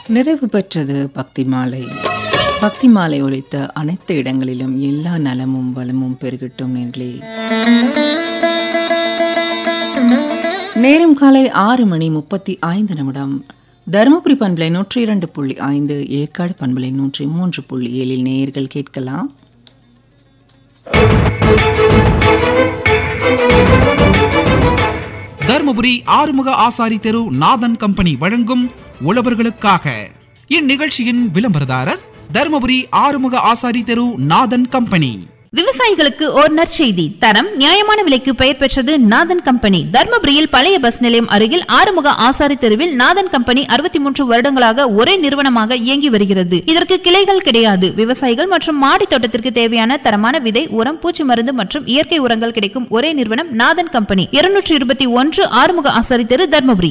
நிறைவு பெற்றது பக்தி மாலை பக்தி மாலை ஒழித்த அனைத்து இடங்களிலும் எல்லா நலமும் வளமும் பெருகட்டும் நேர்களே நேரம் காலை ஆறு மணி முப்பத்தி ஐந்து நிமிடம் தருமபுரி பண்பலை நூற்றி இரண்டு புள்ளி ஐந்து ஏற்காடு பண்பலை நூற்றி மூன்று புள்ளி ஏழில் நேயர்கள் கேட்கலாம் தர்மபுரி ஆறுமுக ஆசாரி தெரு நாதன் கம்பெனி வழங்கும் உழவர்களுக்காக இந்நிகழ்ச்சியின் விளம்பரதாரர் தர்மபுரி ஆறுமுக ஆசாரி தெரு நாதன் கம்பெனி விவசாயிகளுக்கு ஓர் நற்செய்தி தரம் நியாயமான விலைக்கு பெயர் பெற்றது நாதன் கம்பெனி தர்மபுரியில் பழைய பஸ் நிலையம் அருகில் ஆறுமுக ஆசாரி தெருவில் நாதன் கம்பெனி அறுபத்தி மூன்று வருடங்களாக ஒரே நிறுவனமாக இயங்கி வருகிறது இதற்கு கிளைகள் கிடையாது விவசாயிகள் மற்றும் மாடி தோட்டத்திற்கு தேவையான தரமான விதை உரம் பூச்சி மருந்து மற்றும் இயற்கை உரங்கள் கிடைக்கும் ஒரே நிறுவனம் நாதன் கம்பெனி இருநூற்றி இருபத்தி ஒன்று ஆறுமுக ஆசாரி தெரு தர்மபுரி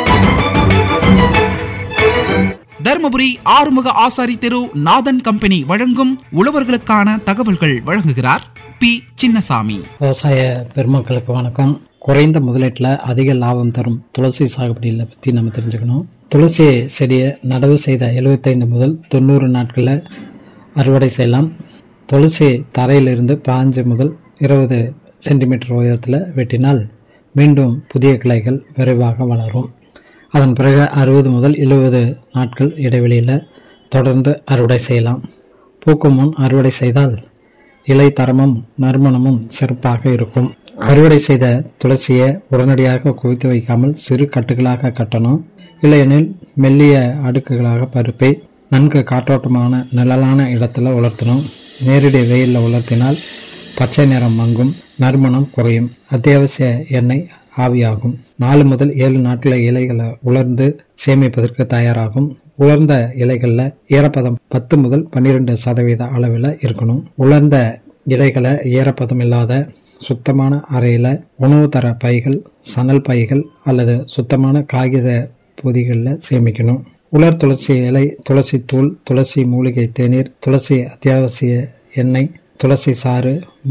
தர்மபுரி ஆறுமுக ஆசாரி தெரு நாதன் கம்பெனி வழங்கும் உழவர்களுக்கான தகவல்கள் வழங்குகிறார் பி சின்னசாமி விவசாய பெருமக்களுக்கு வணக்கம் குறைந்த முதலீட்டில் அதிக லாபம் தரும் துளசி சாகுபடியில் பற்றி நம்ம தெரிஞ்சுக்கணும் துளசி செடியை நடவு செய்த 75 முதல் தொண்ணூறு நாட்களில் அறுவடை செய்யலாம் துளசி தரையிலிருந்து பாஞ்சு முதல் இருபது சென்டிமீட்டர் உயரத்தில் வெட்டினால் மீண்டும் புதிய கிளைகள் விரைவாக வளரும் அதன் பிறகு அறுபது முதல் எழுபது நாட்கள் இடைவெளியில் தொடர்ந்து அறுவடை செய்யலாம் பூக்கும் முன் அறுவடை செய்தால் இலை தரமும் நறுமணமும் சிறப்பாக இருக்கும் அறுவடை செய்த துளசியை உடனடியாக குவித்து வைக்காமல் சிறு கட்டுகளாக கட்டணும் இல்லையெனில் மெல்லிய அடுக்குகளாக பருப்பை நன்கு காற்றோட்டமான நிழலான இடத்துல உலர்த்தணும் நேரடி வெயிலில் உலர்த்தினால் பச்சை நிறம் மங்கும் நறுமணம் குறையும் அத்தியாவசிய எண்ணெய் ஆவியாகும் நாலு முதல் ஏழு நாட்களில் இலைகளை உலர்ந்து சேமிப்பதற்கு தயாராகும் உலர்ந்த இலைகளில் ஈரப்பதம் பத்து முதல் பன்னிரெண்டு சதவீத அளவில் இருக்கணும் உலர்ந்த இலைகளை ஈரப்பதம் இல்லாத சுத்தமான அறையில் உணவு தர பைகள் சணல் பைகள் அல்லது சுத்தமான காகித பொதிகளில் சேமிக்கணும் உலர் துளசி இலை துளசி தூள் துளசி மூலிகை தேநீர் துளசி அத்தியாவசிய எண்ணெய் துளசி சாறு